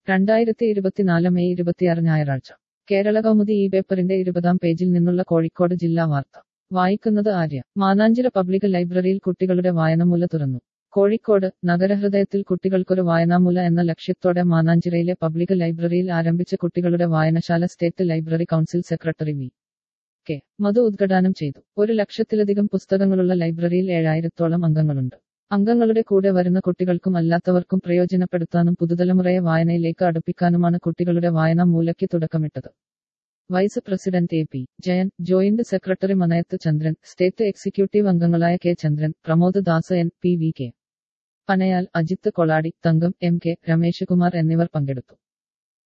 രണ്ടായിരത്തി ഇരുപത്തിനാല് മെയ് ഇരുപത്തിയാറ് ഞായറാഴ്ച കേരള കൗമുദി ഈ പേപ്പറിന്റെ ഇരുപതാം പേജിൽ നിന്നുള്ള കോഴിക്കോട് ജില്ലാ വാർത്ത വായിക്കുന്നത് ആര്യ മാനാഞ്ചിറ പബ്ലിക് ലൈബ്രറിയിൽ കുട്ടികളുടെ വായനമൂല തുറന്നു കോഴിക്കോട് നഗരഹൃദയത്തിൽ കുട്ടികൾക്കൊരു വായനാമൂല എന്ന ലക്ഷ്യത്തോടെ മാനാഞ്ചിറയിലെ പബ്ലിക് ലൈബ്രറിയിൽ ആരംഭിച്ച കുട്ടികളുടെ വായനശാല state library council secretary V K Madhu ഉദ്ഘാടനം ചെയ്തു ഒരു ലക്ഷത്തിലധികം പുസ്തകങ്ങളുള്ള ലൈബ്രറിയിൽ ഏഴായിരത്തോളം അംഗങ്ങളുണ്ട് അംഗങ്ങളുടെ കൂടെ വരുന്ന കുട്ടികൾക്കും അല്ലാത്തവർക്കും പ്രയോജനപ്പെടുത്താനും പുതുതലമുറയെ വായനയിലേക്ക് അടുപ്പിക്കാനുമാണ് കുട്ടികളുടെ വായനാ മൂലയ്ക്ക് തുടക്കമിട്ടത് vice president A P Jayan joint secretary Manayath Chandran state executive അംഗങ്ങളായ K Chandran Pramod Das N P V K Panayal Ajith Kolady Thankam M K Rameshakumar എന്നിവർ പങ്കെടുത്തു